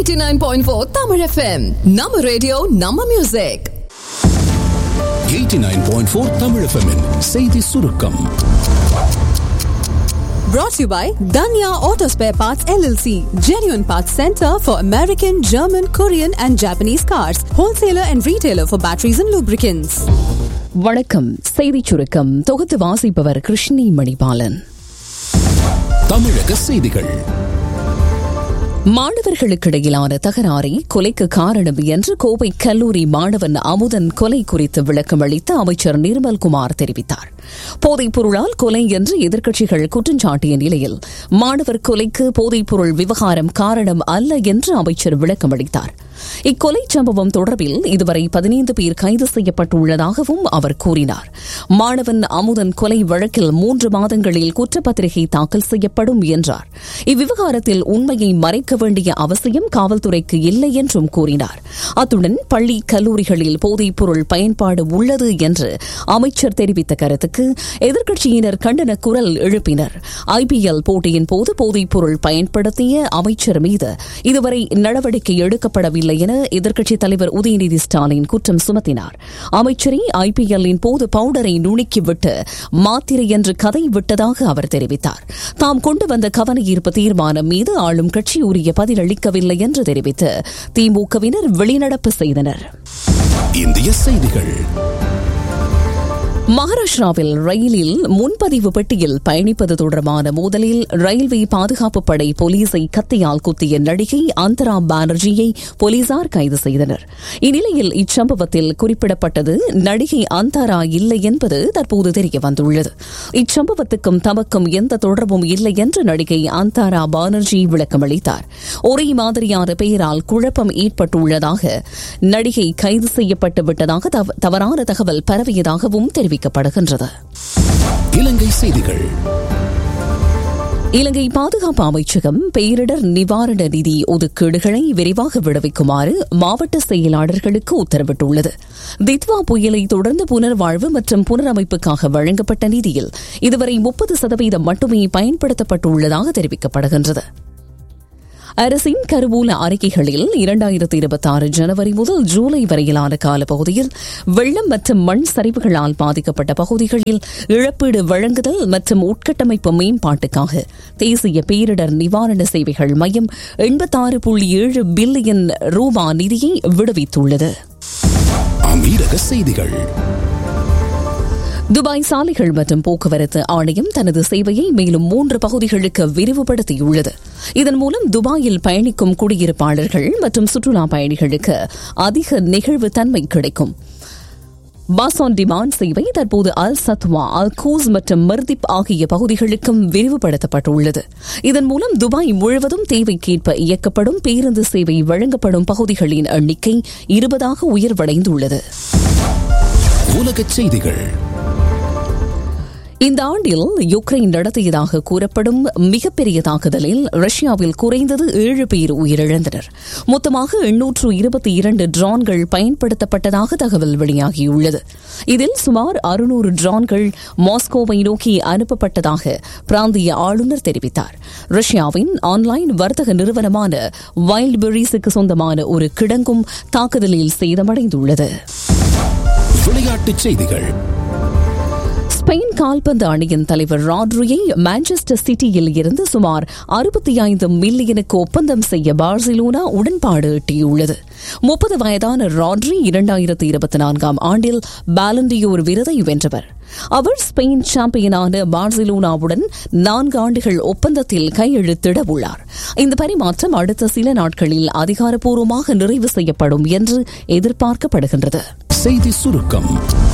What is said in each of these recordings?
89.4 Tamil FM நம்ம radio நம்ம music 89.4 Tamil FM -இன் செய்தி சுருக்கம் brought to you by Danya Auto Spare Parts LLC genuine parts center for American German Korean and Japanese cars wholesaler and retailer for batteries and lubricants வணக்கம் செய்திச் சுருக்கம் தொகுத்து வாசிப்பவர் கிருஷ்ணி மணிபாலன் தமிழக செய்திகள் மாணவர்களுக்கிடையிலான தகராறே கொலைக்கு காரணம் என்று கோவை கல்லூரி மாணவன் அமுதன் கொலை குறித்து விளக்கம் அளித்த அமைச்சர் நிர்மல்குமார் தெரிவித்தார் போதைப் பொருளால் கொலை என்று எதிர்க்கட்சிகள் குற்றஞ்சாட்டிய நிலையில் மாணவர் கொலைக்கு போதைப் பொருள் விவகாரம் காரணம் அல்ல என்று அமைச்சர் விளக்கம் அளித்தார் இக்கொலை சம்பவம் தொடர்பில் இதுவரை பதினைந்து பேர் கைது செய்யப்பட்டுள்ளதாகவும் அவர் கூறினார் மாணவன் அமுதன் கொலை வழக்கில் மூன்று மாதங்களில் குற்றப்பத்திரிகை தாக்கல் செய்யப்படும் என்றார் இவ்விவகாரத்தில் உண்மையை மறைக்க வேண்டிய அவசியம் காவல்துறைக்கு இல்லை என்றும் கூறினார் அத்துடன் பள்ளி கல்லூரிகளில் போதைப் பொருள் பயன்பாடு உள்ளது என்று அமைச்சர் தெரிவித்த கருத்துக்கு எதிர்க்கட்சியினர் கண்டன குரல் எழுப்பினர் ஐபிஎல் போட்டியின் போது போதைப் பொருள் பயன்படுத்திய அமைச்சர் மீது இதுவரை நடவடிக்கை எடுக்கப்படவில்லை என எதிர்க்கட்சித் தலைவர் உதயநிதி ஸ்டாலின் குற்றம் சுமத்தினார் அமைச்சரை ஐபிஎல்லின் போது பவுடரை நுணுக்கிவிட்டு மாத்திரை என்று கதை விட்டதாக அவர் தெரிவித்தார் தாம் கொண்டு வந்த கவன ஈர்ப்பு தீர்மானம் மீது ஆளும் கட்சி உரிய பதிலளிக்கவில்லை என்று தெரிவித்து திமுகவினர் வெளிநடப்பு செய்தனர் இந்திய செய்திகள் மகாராஷ்டிராவில் ரயிலில் முன்பதிவு பெட்டியில் பயணிப்பது தொடர்பான மோதலில் ரயில்வே பாதுகாப்பு படை போலீஸை கத்தியால் குத்திய நடிகை அந்தரா பானர்ஜியை போலீசார் கைது செய்தனர் இந்நிலையில் இச்சம்பவத்தில் குறிப்பிடப்பட்டது நடிகை அந்தாரா இல்லை என்பது தற்போது தெரிய வந்துள்ளது இச்சம்பவத்துக்கும் தமக்கும் எந்த தொடர்பும் இல்லை என்று நடிகை அந்தாரா பானர்ஜி விளக்கமளித்தார் ஒரே மாதிரியான பெயரால் குழப்பம் ஏற்பட்டுள்ளதாக நடிகை கைது செய்யப்பட்டு விட்டதாக தவறான தகவல் பரவியதாகவும் தெரிவித்தார் தெரிவிக்கப்படுகின்றது இலங்கை செய்திகள் இலங்கை பாதுகாப்பு அமைச்சகம் பேரிடர் நிவாரண நிதி ஒதுக்கீடுகளை விரைவாக விடுவிக்குமாறு மாவட்ட செயலாளர்களுக்கு உத்தரவிட்டுள்ளது தித்வா புயலை தொடர்ந்து புனர்வாழ்வு மற்றும் புனரமைப்புக்காக வழங்கப்பட்ட நிதியில் இதுவரை முப்பது சதவீதம் மட்டுமே பயன்படுத்தப்பட்டுள்ளதாக தெரிவிக்கப்படுகின்றது அரசின் கருவூல அறிக்கைகளில் இரண்டாயிரத்தி இருபத்தி ஆறு ஜனவரி முதல் ஜூலை வரையிலான காலப்பகுதியில் வெள்ளம் மற்றும் மண் சரிவுகளால் பாதிக்கப்பட்ட பகுதிகளில் இழப்பீடு வழங்குதல் மற்றும் உட்கட்டமைப்பு மேம்பாட்டுக்காக தேசிய பேரிடர் நிவாரண சேவைகள் மையம் எண்பத்தாறு புள்ளி ஏழு பில்லியன் ரூபா நிதியை விடுவித்துள்ளது அமீரக செய்திகள் துபாய் சாலைகள் மற்றும் போக்குவரத்து ஆணையம் தனது சேவையை மேலும் மூன்று பகுதிகளுக்கு விரிவுபடுத்தியுள்ளது இதன் மூலம் துபாயில் பயணிக்கும் குடியிருப்பாளர்கள் மற்றும் சுற்றுலா பயணிகளுக்கு அதிக நெகிழ்வு தன்மை கிடைக்கும் பஸ் ஆன் டிமாண்ட் சேவை தற்போது அல் சத்வா அல் கூஸ் மற்றும் மர்திப் ஆகிய பகுதிகளுக்கும் விரிவுபடுத்தப்பட்டுள்ளது இதன் மூலம் துபாய் முழுவதும் தேவைக்கேற்ப இயக்கப்படும் பேருந்து சேவை வழங்கப்படும் பகுதிகளின் எண்ணிக்கை இருபதாக உயர்வடைந்துள்ளது உலகச் செய்திகள் இந்த ஆண்டில் யுக்ரைன் நடத்தியதாக கூறப்படும் மிகப்பெரிய தாக்குதலில் ரஷ்யாவில் குறைந்தது ஏழு பேர் உயிரிழந்தனர் மொத்தமாக எண்ணூற்று இருபத்தி இரண்டு ட்ரான்கள் பயன்படுத்தப்பட்டதாக தகவல் வெளியாகியுள்ளது இதில் சுமார் அறுநூறு ட்ரான்கள் மாஸ்கோவை நோக்கி அனுப்பப்பட்டதாக பிராந்திய ஆளுநர் தெரிவித்தார் ரஷ்யாவின் ஆன்லைன் வர்த்தக நிறுவனமான வைல்ட்பெரிஸுக்கு சொந்தமான ஒரு கிடங்கும் தாக்குதலில் சேதமடைந்துள்ளது விளையாட்டுச் செய்திகள் ஸ்பெயின் கால்பந்து அணியின் தலைவர் ராட்ரியை மான்செஸ்டர் சிட்டியில் இருந்து சுமார் அறுபத்தி ஐந்து மில்லியனுக்கு ஒப்பந்தம் செய்ய பார்சிலோனா உடன்பாடு எட்டியுள்ளது முப்பது வயதான ராட்ரி இரண்டாயிரத்து இருபத்தி நான்காம் ஆண்டில் பாலண்டியோர் விருதை வென்றவர் அவர் ஸ்பெயின் சாம்பியனான பார்சிலோனாவுடன் நான்கு ஆண்டுகள் ஒப்பந்தத்தில் கையெழுத்திட உள்ளார் இந்த பரிமாற்றம் அடுத்த சில நாட்களில் அதிகாரப்பூர்வமாக நிறைவு செய்யப்படும் என்று எதிர்பார்க்கப்படுகின்றது செய்தி சுருக்கம்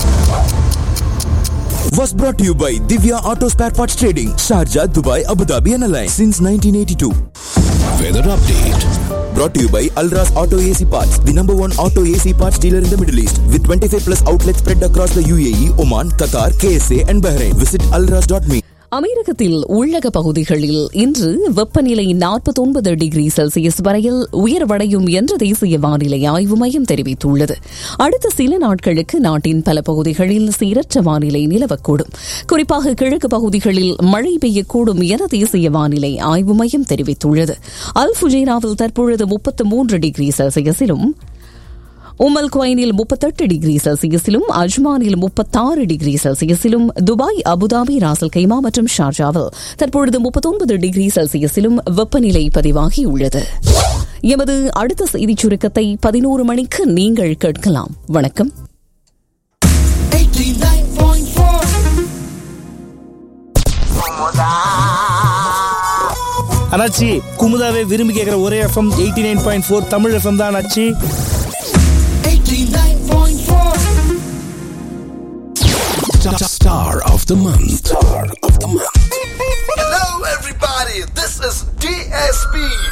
was brought to you by Divya Auto Spare Parts Trading, Sharjah, Dubai, Abu Dhabi and Alliance since 1982. Weather update Brought to you by Alras Auto AC Parts, the number one auto AC parts dealer in the Middle East, with 25 plus outlets spread across the UAE, Oman, Qatar, KSA and Bahrain. Visit alras.me. அமெரிக்கத்தில் உள்ளக பகுதிகளில் இன்று வெப்பநிலை நாற்பத்தொன்பது degree Celsius வரையில் உயர்வடையும் என்று தேசிய வானிலை ஆய்வு மையம் தெரிவித்துள்ளது அடுத்த சில நாட்களுக்கு நாட்டின் பல பகுதிகளில் சீரற்ற வானிலை நிலவக்கூடும் குறிப்பாக கிழக்கு பகுதிகளில் மழை பெய்யக்கூடும் என தேசிய வானிலை ஆய்வு மையம் தெரிவித்துள்ளது அல் ஃபுஜேராவில் தற்பொழுது முப்பத்து மூன்று டிகிரி செல்சியஸிலும் உமல் குவைனில் முப்பத்தெட்டு டிகிரி செல்சியஸிலும் அஜ்மானில் முப்பத்தாறு டிகிரி செல்சியஸிலும் துபாய் அபுதாபி ராசல் கைமா மற்றும் ஷார்ஜாவில் தற்பொழுது முப்பத்தொன்பது டிகிரி செல்சியஸிலும் வெப்பநிலை பதிவாகியுள்ளது எமது அடுத்த செய்திச் சுருக்கத்தை பதினோரு மணிக்கு நீங்கள் கேட்கலாம் வணக்கம் அண்ணாச்சி குமுதாவை விரும்பி கேட்குற ஒரே FM eighty nine point four Tamil FM தான் அண்ணாச்சி Star of the month. Star of the month. Hello, everybody. This is DSP.